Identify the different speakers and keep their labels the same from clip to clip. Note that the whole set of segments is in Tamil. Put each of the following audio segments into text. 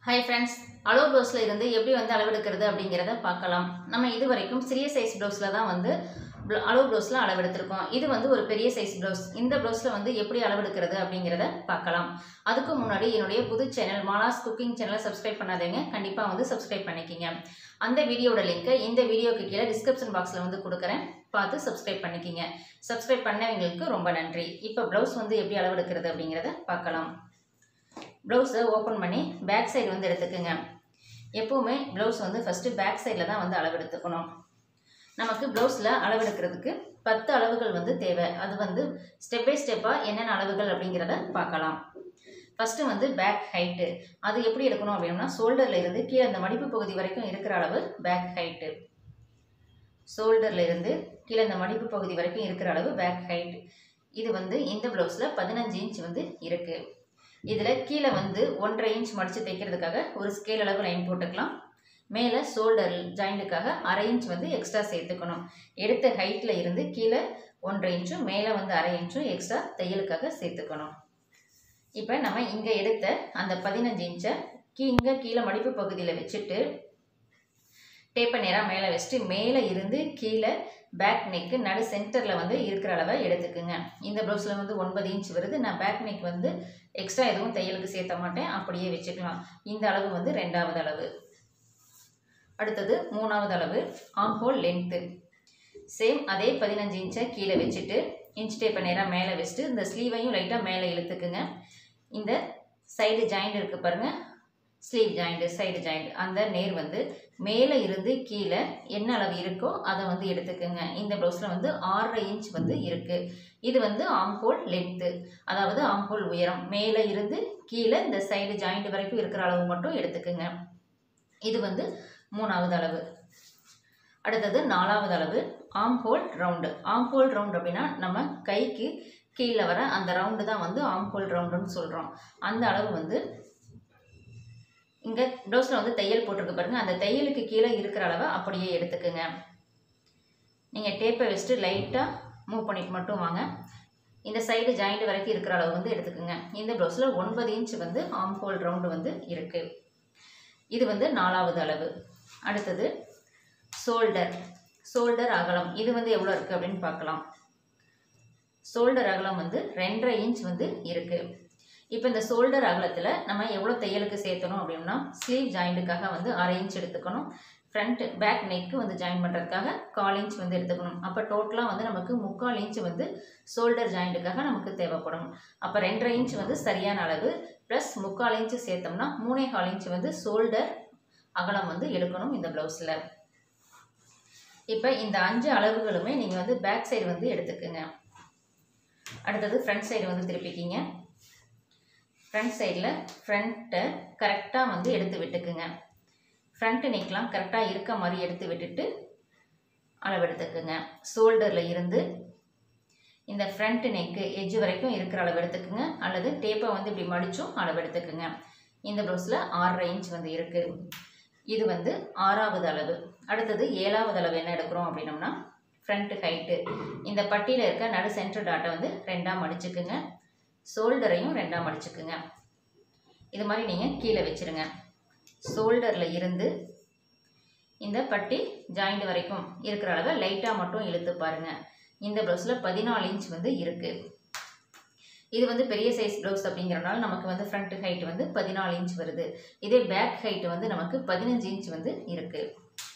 Speaker 1: ஹாய் ஃப்ரெண்ட்ஸ் அளோ ப்ளவுஸில் இருந்து எப்படி வந்து அளவெடுக்கிறது அப்படிங்கிறத பார்க்கலாம் நம்ம இது வரைக்கும் சிறிய சைஸ் ப்ளவுஸில் தான் வந்து ப்ள- அளவு ப்ளவுஸில் அளவெடுத்திருக்கோம் இது வந்து ஒரு பெரிய சைஸ் ப்ளவுஸ் இந்த ப்ளவுஸில் வந்து எப்படி அளவெடுக்கிறது அப்படிங்கிறத பார்க்கலாம் அதுக்கு முன்னாடி என்னுடைய புது சேனல் மாலாஸ் குக்கிங் சேனலை சப்ஸ்கிரைப் பண்ணாதீங்க கண்டிப்பாக வந்து சப்ஸ்கிரைப் பண்ணிக்கிங்க அந்த வீடியோட லிங்க்கை இந்த வீடியோக்கு கீழே டிஸ்கிரிப்ஷன் பாக்ஸில் வந்து கொடுக்குறேன் பார்த்து சப்ஸ்கிரைப் பண்ணிக்கிங்க சப்ஸ்கிரைப் பண்ணவங்களுக்கு ரொம்ப நன்றி இப்போ ப்ளவுஸ் வந்து எப்படி அளவெடுக்கிறது அப்படிங்கிறத பார்க்கலாம் ப்ளவுஸை ஓப்பன் பண்ணி பேக் சைடு வந்து எடுத்துக்கோங்க எப்போவுமே ப்ளவுஸ் வந்து ஃபஸ்ட்டு பேக் சைடில் தான் வந்து அளவெடுத்துக்கணும் நமக்கு ப்ளவுஸில் அளவெடுக்கிறதுக்கு பத்து அளவுகள் வந்து தேவை அது வந்து ஸ்டெப் பை ஸ்டெப்பாக என்னென்ன அளவுகள் அப்படிங்கிறத பார்க்கலாம் ஃபஸ்ட்டு வந்து பேக் ஹைட்டு அது எப்படி எடுக்கணும் அப்படின்னா ஷோல்டரில் இருந்து கீழே அந்த மடிப்பு பகுதி வரைக்கும் இருக்கிற அளவு பேக் ஹைட்டு ஷோல்டரில் இருந்து கீழே இந்த மடிப்பு பகுதி வரைக்கும் இருக்கிற அளவு பேக் ஹைட் இது வந்து இந்த ப்ளவுஸில் பதினஞ்சு இன்ச் வந்து இருக்குது இதில் கீழே வந்து ஒன்றரை இன்ச் மடித்து தைக்கிறதுக்காக ஒரு ஸ்கேல் அளவு லைன் போட்டுக்கலாம் மேலே ஷோல்டர் ஜாயிண்ட்டுக்காக அரை இன்ச் வந்து எக்ஸ்ட்ரா சேர்த்துக்கணும் எடுத்த ஹைட்டில் இருந்து கீழே ஒன்றரை இன்ச்சும் மேலே வந்து அரை இன்ச்சும் எக்ஸ்ட்ரா தையலுக்காக சேர்த்துக்கணும் இப்போ நம்ம இங்கே எடுத்த அந்த பதினஞ்சு இன்ச்சை கீ இங்கே கீழே மடிப்பு பகுதியில் வச்சுட்டு டேப்பை நேராக மேலே வச்சுட்டு மேலே இருந்து கீழே பேக் நெக்கு நடு சென்டரில் வந்து இருக்கிற அளவை எடுத்துக்குங்க இந்த ப்ளவுஸில் வந்து ஒன்பது இன்ச் வருது நான் பேக் நெக் வந்து எக்ஸ்ட்ரா எதுவும் தையலுக்கு சேர்த்த மாட்டேன் அப்படியே வச்சுக்கலாம் இந்த அளவு வந்து ரெண்டாவது அளவு அடுத்தது மூணாவது அளவு ஆம்ஹோல் லென்த்து சேம் அதே பதினஞ்சு இன்ச்சை கீழே வச்சுட்டு இன்ச் டேப்பை நேராக மேலே வச்சுட்டு இந்த ஸ்லீவையும் லைட்டாக மேலே இழுத்துக்குங்க இந்த சைடு ஜாயிண்ட் இருக்குது பாருங்கள் ஸ்லீவ் ஜாயிண்ட்டு சைடு ஜாயிண்ட் அந்த நேர் வந்து மேலே இருந்து கீழே என்ன அளவு இருக்கோ அதை வந்து எடுத்துக்கோங்க இந்த ப்ளவுஸில் வந்து ஆறரை இன்ச் வந்து இருக்குது இது வந்து ஆம்ஹோல் லென்த்து அதாவது ஆம்ஹோல் உயரம் மேலே இருந்து கீழே இந்த சைடு ஜாயிண்ட் வரைக்கும் இருக்கிற அளவு மட்டும் எடுத்துக்கோங்க இது வந்து மூணாவது அளவு அடுத்தது நாலாவது அளவு ஆம்ஹோல் ரவுண்டு ஆம்ஹோல் ரவுண்ட் அப்படின்னா நம்ம கைக்கு கீழே வர அந்த ரவுண்டு தான் வந்து ஆம்ஹோல் ரவுண்டுன்னு சொல்கிறோம் அந்த அளவு வந்து இங்கே ப்ளவுஸில் வந்து தையல் போட்டிருக்கு பாருங்கள் அந்த தையலுக்கு கீழே இருக்கிற அளவை அப்படியே எடுத்துக்கோங்க நீங்கள் டேப்பை வச்சுட்டு லைட்டாக மூவ் பண்ணிட்டு மட்டும் வாங்க இந்த சைடு ஜாயிண்ட் வரைக்கும் இருக்கிற அளவு வந்து எடுத்துக்கோங்க இந்த ப்ளவுஸில் ஒன்பது இன்ச் வந்து ஆம் ஹோல் ரவுண்டு வந்து இருக்குது இது வந்து நாலாவது அளவு அடுத்தது ஷோல்டர் ஷோல்டர் அகலம் இது வந்து எவ்வளோ இருக்குது அப்படின்னு பார்க்கலாம் ஷோல்டர் அகலம் வந்து ரெண்டரை இன்ச் வந்து இருக்குது இப்போ இந்த ஷோல்டர் அகலத்தில் நம்ம எவ்வளோ தையலுக்கு சேர்த்தணும் அப்படின்னா ஸ்லீவ் ஜாயிண்ட்டுக்காக வந்து அரை இன்ச் எடுத்துக்கணும் ஃப்ரண்ட் பேக் நெக்கு வந்து ஜாயின் பண்ணுறதுக்காக கால் இன்ச் வந்து எடுத்துக்கணும் அப்போ டோட்டலாக வந்து நமக்கு முக்கால் இன்ச் வந்து ஷோல்டர் ஜாயிண்ட்டுக்காக நமக்கு தேவைப்படும் அப்போ ரெண்டரை இன்ச் வந்து சரியான அளவு ப்ளஸ் முக்கால் இன்ச்சு சேர்த்தோம்னா மூணே கால் இன்ச் வந்து ஷோல்டர் அகலம் வந்து எடுக்கணும் இந்த ப்ளவுஸில் இப்போ இந்த அஞ்சு அளவுகளுமே நீங்கள் வந்து பேக் சைடு வந்து எடுத்துக்கோங்க அடுத்தது ஃப்ரண்ட் சைடு வந்து திருப்பிக்கிங்க ஃப்ரண்ட் சைடில் ஃப்ரண்ட்டை கரெக்டாக வந்து எடுத்து விட்டுக்குங்க ஃப்ரண்ட் நெக்லாம் கரெக்டாக இருக்க மாதிரி எடுத்து விட்டுட்டு அளவெடுத்துக்குங்க ஷோல்டரில் இருந்து இந்த ஃப்ரண்ட் நெக்கு எட்ஜ் வரைக்கும் இருக்கிற அளவு எடுத்துக்குங்க அல்லது டேப்பை வந்து இப்படி மடிச்சும் அளவு எடுத்துக்குங்க இந்த ப்ளவுஸில் ஆறரை இன்ச் வந்து இருக்குது இது வந்து ஆறாவது அளவு அடுத்தது ஏழாவது அளவு என்ன எடுக்கிறோம் அப்படின்னம்னா ஃப்ரண்ட் ஹைட்டு இந்த பட்டியில் இருக்க நடு சென்டர் டாட்டை வந்து ரெண்டாக மடிச்சுக்குங்க ஷோல்டரையும் ரெண்டாக மடிச்சுக்குங்க இது மாதிரி நீங்கள் கீழே வச்சிருங்க ஷோல்டரில் இருந்து இந்த பட்டி ஜாயிண்ட் வரைக்கும் இருக்கிற அளவை லைட்டாக மட்டும் இழுத்து பாருங்க இந்த ப்ளவுஸில் பதினாலு இன்ச் வந்து இருக்குது இது வந்து பெரிய சைஸ் ப்ளவுஸ் அப்படிங்கிறனால நமக்கு வந்து ஃப்ரண்ட் ஹைட் வந்து பதினாலு இன்ச் வருது இதே பேக் ஹைட் வந்து நமக்கு பதினஞ்சு இன்ச் வந்து இருக்குது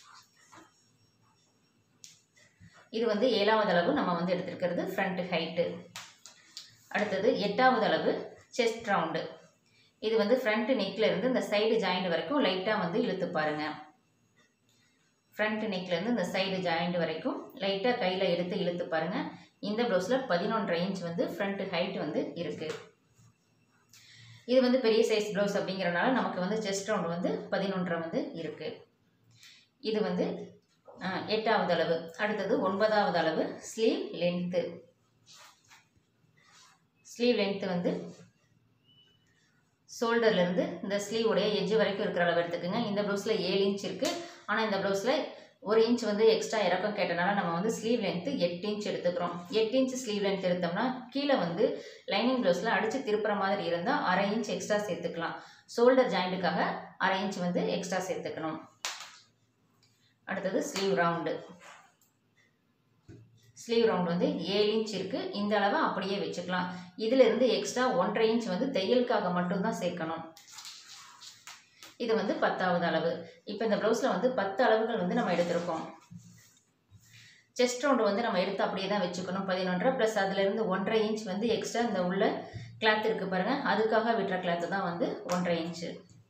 Speaker 1: இது வந்து ஏழாவது அளவு நம்ம வந்து எடுத்திருக்கிறது ஃப்ரண்ட் ஹைட்டு அடுத்தது எட்டாவது அளவு செஸ்ட் ரவுண்டு இது வந்து ஃப்ரண்ட் நெக்கில் இருந்து இந்த சைடு ஜாயிண்ட் வரைக்கும் லைட்டாக வந்து இழுத்து பாருங்க ஃப்ரண்ட் நெக்ல இருந்து இந்த சைடு ஜாயிண்ட் வரைக்கும் லைட்டாக கையில் எடுத்து இழுத்து பாருங்க இந்த ப்ளவுஸில் பதினொன்றரை இன்ச் வந்து ஃப்ரண்ட் ஹைட் வந்து இருக்குது இது வந்து பெரிய சைஸ் ப்ளவுஸ் அப்படிங்கிறனால நமக்கு வந்து செஸ்ட் ரவுண்ட் வந்து பதினொன்றரை வந்து இருக்குது இது வந்து அஹ், எட்டாவது அளவு அடுத்தது ஒன்பதாவது அளவு ஸ்லீவ் லென்த்து ஸ்லீவ் லென்த்து வந்து ஷோல்டர்லேருந்து இந்த ஸ்லீவோடைய எட்ஜ் வரைக்கும் இருக்கிற அளவு எடுத்துக்கோங்க இந்த ப்ளவுஸில் ஏழு இன்ச் இருக்குது ஆனால் இந்த ப்ளவுஸில் ஒரு இன்ச் வந்து எக்ஸ்ட்ரா இறக்கம் கேட்டனால நம்ம வந்து ஸ்லீவ் லென்த்து எட்டு இன்ச் எடுத்துக்கிறோம் எட்டு இன்ச் ஸ்லீவ் லென்த் எடுத்தோம்னா கீழே வந்து லைனிங் ப்ளவுஸில் அடித்து திருப்புற மாதிரி இருந்தால் அரை இன்ச் எக்ஸ்ட்ரா சேர்த்துக்கலாம் ஷோல்டர் ஜாயிண்ட்டுக்காக அரை இன்ச் வந்து எக்ஸ்ட்ரா சேர்த்துக்கணும் அடுத்தது ஸ்லீவ் ரவுண்டு ஸ்லீவ் ரவுண்ட் வந்து ஏழு இன்ச் இருக்குது இந்த அளவை அப்படியே வச்சுக்கலாம் இதிலிருந்து எக்ஸ்ட்ரா ஒன்றரை இன்ச் வந்து தையலுக்காக மட்டும்தான் சேர்க்கணும் இது வந்து பத்தாவது அளவு இப்போ இந்த ப்ளவுஸில் வந்து பத்து அளவுகள் வந்து நம்ம எடுத்திருக்கோம் செஸ்ட் ரவுண்டு வந்து நம்ம எடுத்து அப்படியே தான் வச்சுக்கணும் பதினொன்றரை ப்ளஸ் அதுலேருந்து ஒன்றரை இன்ச் வந்து எக்ஸ்ட்ரா இந்த உள்ள கிளாத் இருக்குது பாருங்கள் அதுக்காக விட்டுற கிளாத்து தான் வந்து ஒன்றரை இன்ச்சு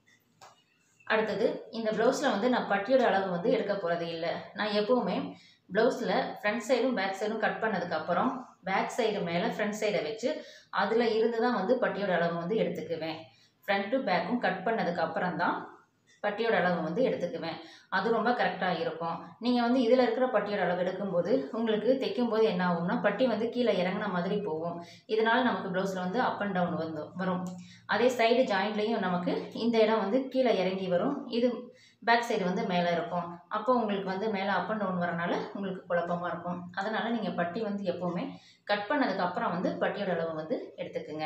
Speaker 1: அடுத்தது இந்த ப்ளவுஸில் வந்து நான் பட்டியோட அளவு வந்து எடுக்க போகிறது இல்லை நான் எப்போவுமே ப்ளவுஸில் ஃப்ரண்ட் சைடும் பேக் சைடும் கட் பண்ணதுக்கப்புறம் பேக் சைடு மேலே ஃப்ரண்ட் சைடை வச்சு அதில் இருந்து தான் வந்து பட்டியோட அளவு வந்து எடுத்துக்குவேன் ஃப்ரண்ட்டும் பேக்கும் கட் பண்ணதுக்கு அப்புறம் தான் பட்டியோட அளவு வந்து எடுத்துக்குவேன் அது ரொம்ப கரெக்டாக இருக்கும் நீங்கள் வந்து இதில் இருக்கிற பட்டியோட அளவு எடுக்கும்போது உங்களுக்கு தைக்கும்போது என்ன ஆகும்னா பட்டி வந்து கீழே இறங்கின மாதிரி போகும் இதனால் நமக்கு ப்ளவுஸில் வந்து அப் அண்ட் டவுன் வந்து வரும் அதே சைடு ஜாயிண்ட்லேயும் நமக்கு இந்த இடம் வந்து கீழே இறங்கி வரும் இது பேக் சைடு வந்து மேலே இருக்கும் அப்போ உங்களுக்கு வந்து மேலே அப் அண்ட் டவுன் வரனால உங்களுக்கு குழப்பமாக இருக்கும் அதனால் நீங்கள் பட்டி வந்து எப்போவுமே கட் பண்ணதுக்கு அப்புறம் வந்து பட்டியோட அளவு வந்து எடுத்துக்குங்க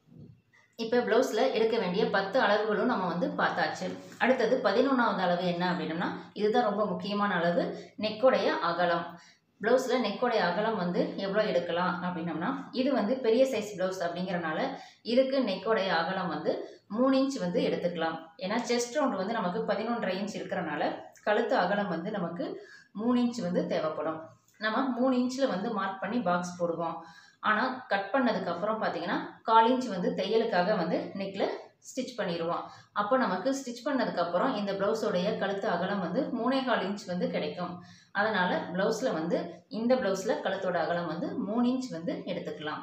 Speaker 1: இப்போ ப்ளவுஸில் எடுக்க வேண்டிய பத்து அளவுகளும் நம்ம வந்து பார்த்தாச்சு அடுத்தது பதினொன்றாவது அளவு என்ன அப்படின்னம்னா இதுதான் ரொம்ப முக்கியமான அளவு நெக்கோடைய அகலம் ப்ளவுஸில் நெக்கோடைய அகலம் வந்து எவ்வளோ எடுக்கலாம் அப்படின்னம்னா இது வந்து பெரிய சைஸ் ப்ளவுஸ் அப்படிங்கிறனால இதுக்கு நெக்கோடைய அகலம் வந்து மூணு இன்ச் வந்து எடுத்துக்கலாம் ஏன்னா செஸ்ட் ரவுண்ட் வந்து நமக்கு பதினொன்றரை இன்ச் இருக்கிறனால கழுத்து அகலம் வந்து நமக்கு மூணு இன்ச் வந்து தேவைப்படும் நம்ம மூணு இன்ச்சில் வந்து மார்க் பண்ணி பாக்ஸ் போடுவோம் ஆனால் கட் பண்ணதுக்கு அப்புறம் பார்த்தீங்கன்னா கால் இன்ச் வந்து தையலுக்காக வந்து நெக்கில் ஸ்டிச் பண்ணிடுவோம் அப்போ நமக்கு ஸ்டிச் பண்ணதுக்கப்புறம் இந்த ப்ளவுஸோடைய கழுத்து அகலம் வந்து மூணே கால் இன்ச் வந்து கிடைக்கும் அதனால் ப்ளவுஸில் வந்து இந்த ப்ளவுஸில் கழுத்தோட அகலம் வந்து மூணு இன்ச் வந்து எடுத்துக்கலாம்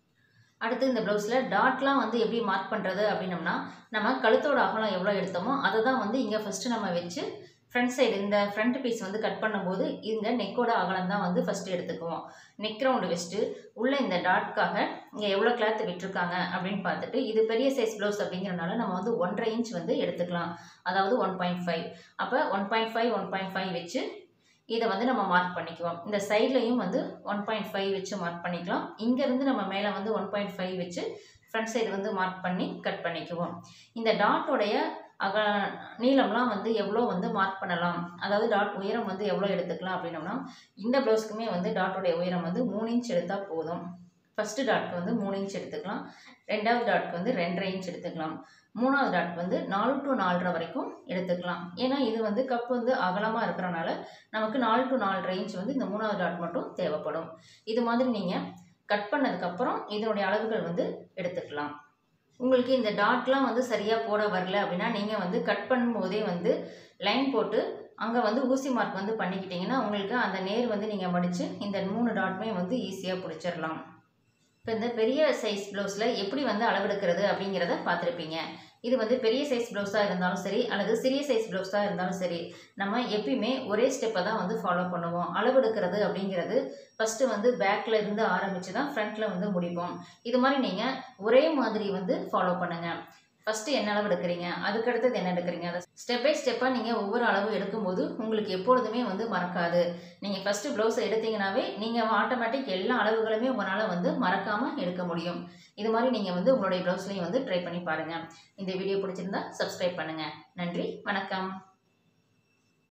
Speaker 1: அடுத்து இந்த ப்ளவுஸில் டாட்லாம் வந்து எப்படி மார்க் பண்ணுறது அப்படின்னம்னா நம்ம கழுத்தோட அகலம் எவ்வளோ எடுத்தோமோ அதை தான் வந்து இங்கே ஃபஸ்ட்டு நம்ம வச்சு ஃப்ரண்ட் சைடு இந்த ஃப்ரண்ட் பீஸ் வந்து கட் பண்ணும்போது இந்த நெக்கோட அகலம் தான் வந்து ஃபஸ்ட்டு எடுத்துக்குவோம் நெக் ரவுண்டு வச்சுட்டு உள்ளே இந்த டாட்காக இங்கே எவ்வளோ கிளாத் விட்டுருக்காங்க அப்படின்னு பார்த்துட்டு இது பெரிய சைஸ் ப்ளவுஸ் அப்படிங்கிறனால நம்ம வந்து ஒன்றரை இன்ச் வந்து எடுத்துக்கலாம் அதாவது ஒன் பாயிண்ட் ஃபைவ் அப்போ one point five one point five வச்சு இதை வந்து நம்ம மார்க் பண்ணிக்குவோம் இந்த சைட்லையும் வந்து ஒன் பாயிண்ட் ஃபைவ் வச்சு மார்க் பண்ணிக்கலாம் இங்கேருந்து நம்ம மேலே வந்து ஒன் பாயிண்ட் ஃபைவ் வச்சு ஃப்ரண்ட் சைடு வந்து மார்க் பண்ணி கட் பண்ணிக்குவோம் இந்த டாட்டோடைய அக நீளம்லாம் வந்து எவ்வளோ வந்து மார்க் பண்ணலாம் அதாவது டாட் உயரம் வந்து எவ்வளோ எடுத்துக்கலாம் அப்படின்னோம்னா இந்த ப்ளவுஸ்க்குமே வந்து டாட்டோடைய உயரம் வந்து மூணு இன்ச் எடுத்தால் போதும் ஃபஸ்ட்டு டாட்க்கு வந்து மூணு இன்ச் எடுத்துக்கலாம் ரெண்டாவது டாட்க்கு வந்து ரெண்டரை இன்ச் எடுத்துக்கலாம் மூணாவது டாட் வந்து நாலு டு நாலரை வரைக்கும் எடுத்துக்கலாம் ஏன்னா இது வந்து கப் வந்து அகலமாக இருக்கிறனால நமக்கு நாலு டு நாலரை இன்ச் வந்து இந்த மூணாவது டாட் மட்டும் தேவைப்படும் இது மாதிரி நீங்கள் கட் பண்ணதுக்கப்புறம் இதனுடைய அளவுகள் வந்து எடுத்துக்கலாம் உங்களுக்கு இந்த டாட்லாம் வந்து சரியாக போட வரல அப்படின்னா நீங்கள் வந்து கட் பண்ணும்போதே வந்து லைன் போட்டு அங்கே வந்து ஊசி மார்க் வந்து பண்ணிக்கிட்டிங்கன்னா உங்களுக்கு அந்த நேர் வந்து நீங்கள் மடித்து இந்த மூணு டாட்டுமே வந்து ஈஸியாக பிடிச்சிடலாம் இப்போ இந்த பெரிய சைஸ் ப்ளவுஸில் எப்படி வந்து அளவெடுக்கிறது அப்படிங்கிறத பார்த்துருப்பீங்க இது வந்து பெரிய சைஸ் ப்ளவுஸாக இருந்தாலும் சரி அல்லது சிறிய சைஸ் ப்ளவுஸாக இருந்தாலும் சரி நம்ம எப்பயுமே ஒரே ஸ்டெப்பை தான் வந்து ஃபாலோ பண்ணுவோம் அளவெடுக்கிறது அப்படிங்கிறது ஃபஸ்ட்டு வந்து பேக்கில் இருந்து ஆரம்பித்து தான் ஃப்ரண்ட்டில் வந்து முடிப்போம் இது மாதிரி நீங்கள் ஒரே மாதிரி வந்து ஃபாலோ பண்ணுங்கள் ஃபஸ்ட்டு என்ன அளவு எடுக்கிறீங்க அதுக்கடுத்தது என்ன எடுக்கிறீங்க அதை ஸ்டெப் பை ஸ்டெப்பாக நீங்கள் ஒவ்வொரு அளவு எடுக்கும்போது உங்களுக்கு எப்பொழுதுமே வந்து மறக்காது நீங்கள் ஃபஸ்ட்டு ப்ளவுஸை எடுத்தீங்கன்னாவே நீங்கள் ஆட்டோமேட்டிக் எல்லா அளவுகளுமே உங்களால் வந்து மறக்காமல் எடுக்க முடியும் இது மாதிரி நீங்கள் வந்து உங்களுடைய ப்ளவுஸ்லையும் வந்து ட்ரை பண்ணி பாருங்கள் இந்த வீடியோ பிடிச்சிருந்தா சப்ஸ்கிரைப் பண்ணுங்கள் நன்றி வணக்கம்